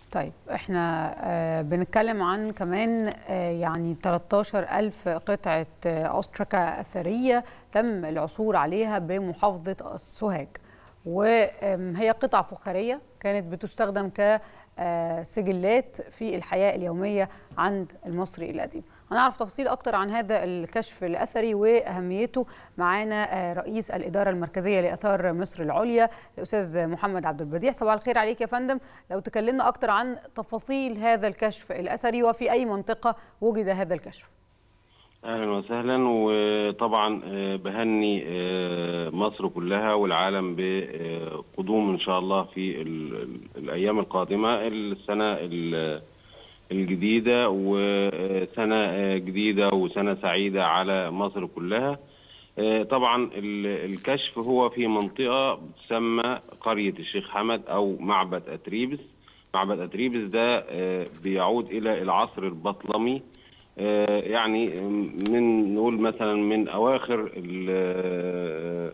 طيب احنا آه بنتكلم عن كمان آه يعني 13 ألف قطعة آه أستركة أثرية تم العثور عليها بمحافظة سوهاج وهي قطع فخارية كانت بتستخدم كسجلات في الحياة اليومية عند المصري القديم هنعرف تفاصيل أكتر عن هذا الكشف الأثري وأهميته معانا رئيس الإدارة المركزية لآثار مصر العليا الأستاذ محمد عبد البديع صباح الخير عليك يا فندم لو تكلمنا أكتر عن تفاصيل هذا الكشف الأثري وفي أي منطقة وجد هذا الكشف اهلا وسهلا وطبعا بهني مصر كلها والعالم بقدوم ان شاء الله في الايام القادمه السنه الجديده وسنه جديده وسنه سعيده على مصر كلها طبعا الكشف هو في منطقه تسمى قريه الشيخ حمد او معبد اتريبس معبد اتريبس ده بيعود الى العصر البطلمي يعني من نقول مثلا من اواخر ال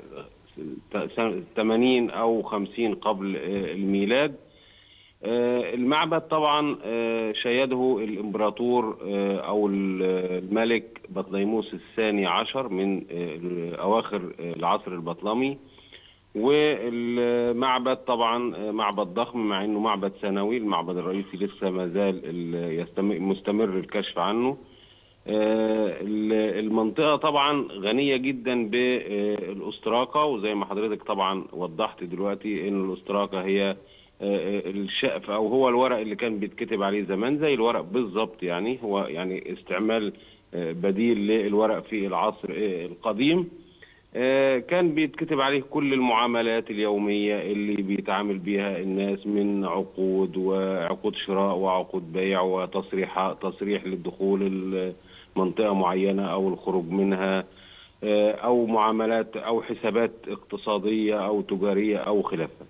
80 او 50 قبل الميلاد المعبد طبعا شيده الامبراطور او الملك بطليموس الثاني عشر من اواخر العصر البطلمي والمعبد طبعا معبد ضخم مع انه معبد سنوي المعبد الرئيسي لسه ما زال مستمر الكشف عنه المنطقة طبعا غنية جدا بالاستراكة وزي ما حضرتك طبعا وضحت دلوقتي ان الاستراكة هي الشقف او هو الورق اللي كان بيتكتب عليه زمان زي الورق بالظبط يعني هو يعني استعمال بديل للورق في العصر القديم كان بيتكتب عليه كل المعاملات اليومية اللي بيتعامل بيها الناس من عقود وعقود شراء وعقود بيع وتصريح تصريح للدخول منطقة معينة أو الخروج منها أو معاملات أو حسابات اقتصادية أو تجارية أو خلافها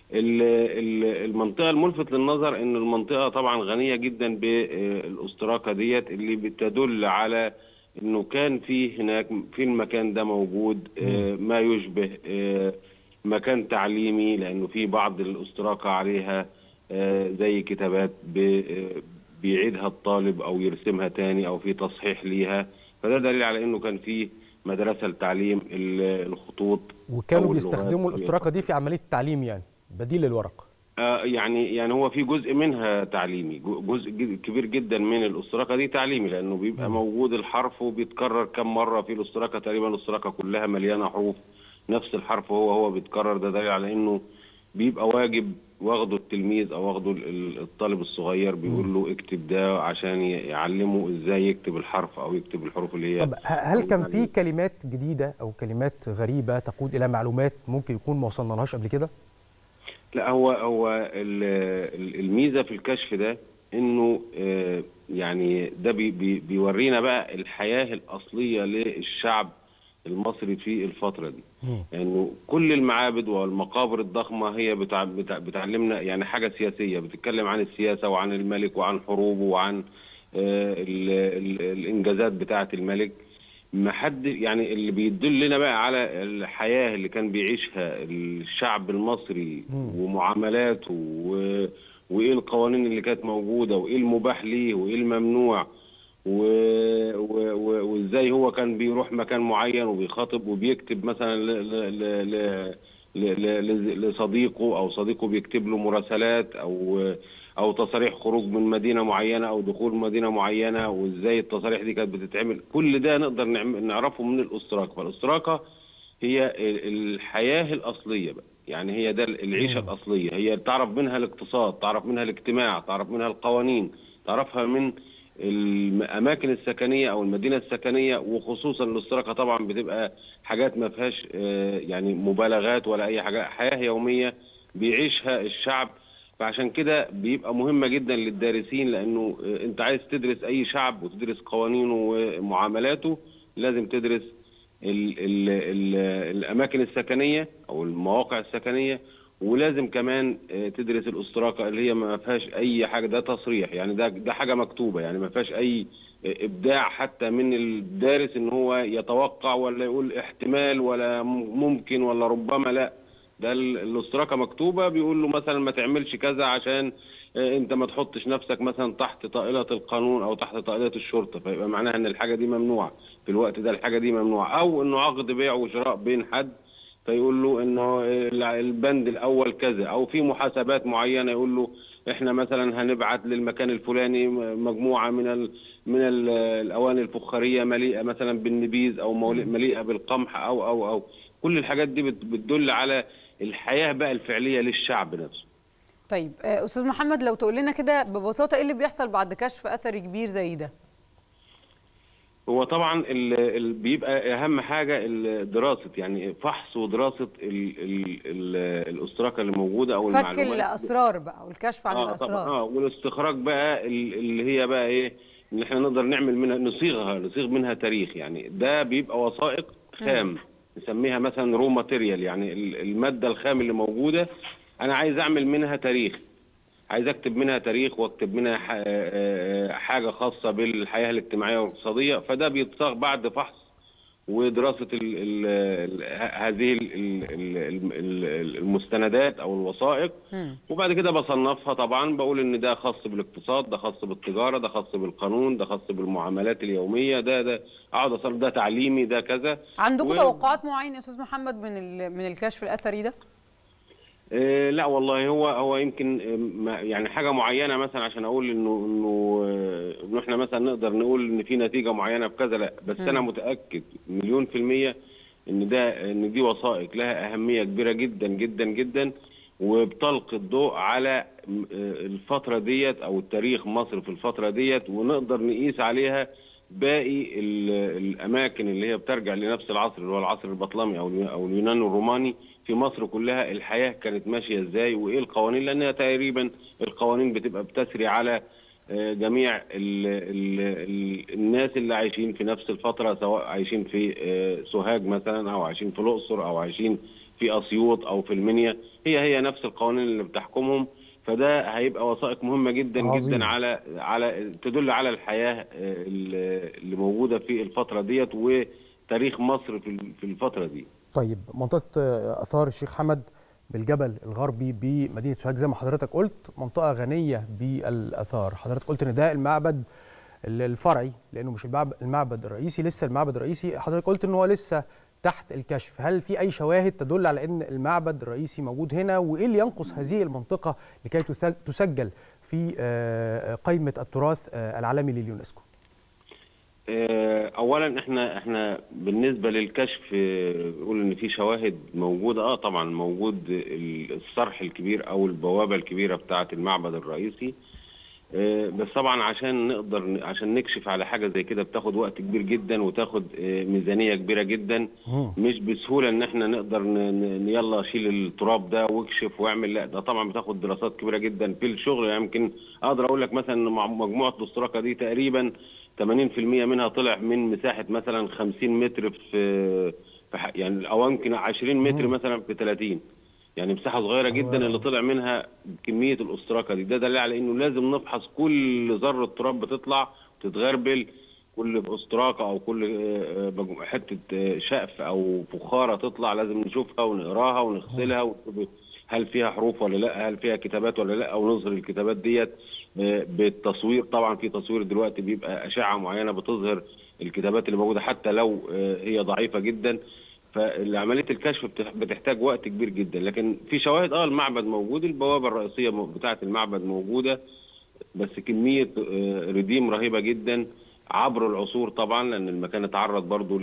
المنطقة الملفت للنظر أن المنطقة طبعا غنية جدا بالاستراكة ديت اللي بتدل على انه كان في هناك في المكان ده موجود ما يشبه مكان تعليمي لانه في بعض الاستراكه عليها زي كتابات بيعيدها الطالب او يرسمها تاني او في تصحيح ليها فده دليل على انه كان في مدرسه لتعليم الخطوط وكانوا بيستخدموا الاستراكه دي في عمليه التعليم يعني بديل للورق آه يعني يعني هو في جزء منها تعليمي جزء كبير جدا من الاستراكه دي تعليمي لانه بيبقى م. موجود الحرف وبيتكرر كم مره في الاستراكه تقريبا الاستراكه كلها مليانه حروف نفس الحرف هو هو بيتكرر ده دليل على انه بيبقى واجب واخده التلميذ او واخده الطالب الصغير بيقول له اكتب ده عشان يعلمه ازاي يكتب الحرف او يكتب الحروف اللي هي طب هل كان في كلمات جديده او كلمات غريبه تقود الى معلومات ممكن يكون ما وصلنالهاش قبل كده؟ لا هو هو الميزه في الكشف ده انه يعني ده بي بي بيورينا بقى الحياه الاصليه للشعب المصري في الفتره دي انه يعني كل المعابد والمقابر الضخمه هي بتع بتعلمنا يعني حاجه سياسيه بتتكلم عن السياسه وعن الملك وعن حروبه وعن ال ال الانجازات بتاعه الملك ما حد يعني اللي بيدل لنا بقى على الحياه اللي كان بيعيشها الشعب المصري ومعاملاته و... وايه القوانين اللي كانت موجوده وايه المباح ليه وايه الممنوع و... و... و... وازاي هو كان بيروح مكان معين وبيخاطب وبيكتب مثلا ل... ل... ل... ل... لصديقه او صديقه بيكتب له مراسلات او او تصاريح خروج من مدينه معينه او دخول مدينه معينه وازاي التصاريح دي كانت بتتعمل كل ده نقدر نعرفه من الاستراكه فالاستراكه هي الحياه الاصليه بقى يعني هي ده العيشه الاصليه هي تعرف منها الاقتصاد تعرف منها الاجتماع تعرف منها القوانين تعرفها من الاماكن السكنيه او المدينه السكنيه وخصوصا الاستراكه طبعا بتبقى حاجات ما فيهاش يعني مبالغات ولا اي حاجه حياه يوميه بيعيشها الشعب فعشان كده بيبقى مهمه جدا للدارسين لانه انت عايز تدرس اي شعب وتدرس قوانينه ومعاملاته لازم تدرس ال ال ال الاماكن السكنيه او المواقع السكنيه ولازم كمان تدرس الاستراكه اللي هي ما فيهاش اي حاجه ده تصريح يعني ده ده حاجه مكتوبه يعني ما فيهاش اي ابداع حتى من الدارس ان هو يتوقع ولا يقول احتمال ولا ممكن ولا ربما لا ده ال- الاشتراكه مكتوبه بيقول له مثلا ما تعملش كذا عشان آه، انت ما تحطش نفسك مثلا تحت طائله القانون او تحت طائله الشرطه فيبقى معناها ان الحاجه دي ممنوعه في الوقت ده الحاجه دي ممنوعه او انه عقد بيع وشراء بين حد فيقول له انه ال- البند الاول كذا او في محاسبات معينه يقول له احنا مثلا هنبعت للمكان الفلاني مجموعه من ال من ال الاواني الفخاريه مليئه مثلا بالنبيذ او مولي- مليئه بالقمح او او او كل الحاجات دي بت- بتدل على الحياه بقى الفعليه للشعب نفسه طيب آه، استاذ محمد لو تقول لنا كده ببساطه ايه اللي بيحصل بعد كشف اثري كبير زي ده هو طبعا ال ال بيبقى اهم حاجه ال- دراسه يعني فحص ودراسه ال ال ال الاشتراكه اللي موجوده او فك المعلومات الاسرار بقى والكشف عن اه طبعا الاسرار اه والاستخراج بقى ال- اللي هي بقى ايه اللي احنا نقدر نعمل منها نصيغها نصيغ منها تاريخ يعني ده بيبقى وثائق خام نسميها مثلا رو ماتيريال يعني ال- الماده الخام اللي موجوده انا عايز اعمل منها تاريخ عايز اكتب منها تاريخ واكتب منها ح- آه، آه، حاجه خاصه بالحياه الاجتماعيه والاقتصاديه فده بيتصاغ بعد فحص ودراسه ال ال ال هذه ال ال ال ال المستندات او الوثائق مم. وبعد كده بصنفها طبعا بقول ان ده خاص بالاقتصاد ده خاص بالتجاره ده خاص بالقانون ده خاص بالمعاملات اليوميه ده ده اقعد اصنف ده تعليمي ده كذا عندكم و- توقعات معينه يا استاذ محمد من ال- من الكشف الاثري ده آه، لا والله هو هو يمكن آه، ما- يعني حاجه معينه مثلا عشان اقول انه انه آه، انه احنا مثلا نقدر نقول ان في نتيجه معينه في كذا لا بس انا متاكد مليون في الميه ان ده ان دي وثائق لها اهميه كبيره جدا جدا جدا وبتلقي الضوء على م- آه، الفتره ديت او التاريخ مصر في الفتره ديت ونقدر نقيس عليها باقي ال- الاماكن اللي هي بترجع لنفس العصر اللي هو العصر البطلمي او اليو- او اليونان الروماني في مصر كلها الحياه كانت ماشيه ازاي وايه القوانين لانها تقريبا القوانين بتبقى بتسري على آه، جميع ال ال ال الناس اللي عايشين في نفس الفتره سواء عايشين في آه، سوهاج مثلا او عايشين في الاقصر او عايشين في اسيوط او في المنيا هي هي نفس القوانين اللي بتحكمهم فده هيبقى وثائق مهمه جدا عظيم. جدا على على تدل على الحياه آه، اللي اللي موجوده في الفتره ديت وتاريخ مصر في ال- في الفتره دي طيب منطقه آه، اثار الشيخ حمد بالجبل الغربي بمدينه سوهاج زي ما حضرتك قلت منطقه غنيه بالاثار حضرتك قلت ان ده المعبد ال- الفرعي لانه مش المعبد, المعبد الرئيسي لسه المعبد الرئيسي حضرتك قلت ان هو لسه تحت الكشف هل في اي شواهد تدل على ان المعبد الرئيسي موجود هنا وايه اللي ينقص هذه المنطقه لكي تث- تسجل في آه، قائمه التراث آه، العالمي لليونسكو آه، اولا احنا احنا بالنسبه للكشف آه، بنقول ان في شواهد موجوده اه طبعا موجود ال- الصرح الكبير او البوابه الكبيره بتاعه المعبد الرئيسي آه، بس طبعا عشان نقدر ن- عشان نكشف على حاجه زي كده بتاخد وقت كبير جدا وتاخد آه، ميزانيه كبيره جدا مش بسهوله ان احنا نقدر ن- ن- يلا شيل التراب ده واكشف واعمل لا ده طبعا بتاخد دراسات كبيره جدا في الشغل يعني يمكن اقدر اقول لك مثلا ان مع- مجموعه الاستراكه دي تقريبا 80% منها طلع من مساحه مثلا 50 متر في في ح- يعني او يمكن 20 متر مثلا في 30 يعني مساحه صغيره جدا اللي طلع منها كميه الاستراكه دي ده دليل على انه لازم نفحص كل ذره تراب بتطلع تتغربل كل استراكه او كل آه، آه، مجمو- حته آه، شقف او فخاره تطلع لازم نشوفها ونقراها ونغسلها ونشوف هل فيها حروف ولا لا هل فيها كتابات ولا لا ونظهر الكتابات ديت آه، بالتصوير طبعا في تصوير دلوقتي بيبقى اشعه معينه بتظهر الكتابات اللي موجوده حتى لو آه، هي ضعيفه جدا فعمليه الكشف بتح- بتحتاج وقت كبير جدا لكن في شواهد اه المعبد موجود البوابه الرئيسيه م- بتاعه المعبد موجوده بس كميه آه، رديم رهيبه جدا عبر العصور طبعا لان المكان اتعرض برضو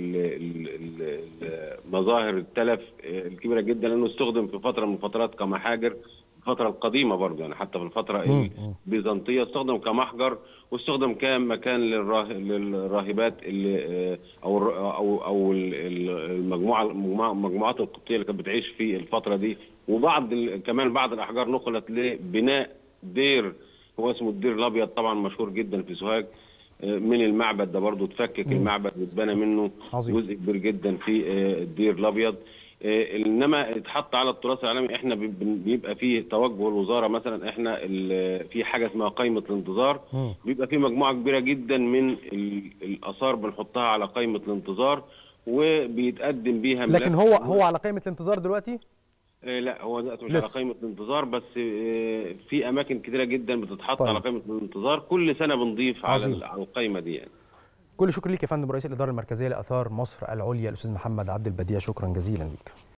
لمظاهر التلف آه، الكبيره جدا لانه استخدم في فتره من الفترات كمحاجر الفتره القديمه برضو يعني حتى في الفتره البيزنطيه استخدم كمحجر واستخدم كمكان للراه... للراهبات اللي آه، او الر- او او ال- ال- المجموعه المجموعة- المجموعات القبطيه اللي كانت بتعيش في الفتره دي وبعض ال... كمان بعض الاحجار نقلت لبناء دير هو اسمه الدير الابيض طبعا مشهور جدا في سوهاج آه، من المعبد ده برضو تفكك المعبد واتبنى منه عظيم. جزء كبير جدا في آه، الدير الابيض آه، انما اتحط على التراث العالمي احنا بي- بن- بيبقى فيه توجه الوزاره مثلا احنا ال- في حاجه اسمها قائمه الانتظار مم. بيبقى في مجموعه كبيره جدا من ال- الاثار بنحطها على قائمه الانتظار وبيتقدم بيها لكن ملف هو هو على قائمه الانتظار دلوقتي آه، لا هو دلوقتي مش لسه. على قائمه الانتظار بس آه، في اماكن كتيره جدا بتتحط طيب. على قائمه الانتظار كل سنه بنضيف على عظيم. ال- على القائمه دي يعني كل شكر ليك يا فندم رئيس الاداره المركزيه لاثار مصر العليا الاستاذ محمد عبد البديع شكرا جزيلا ليك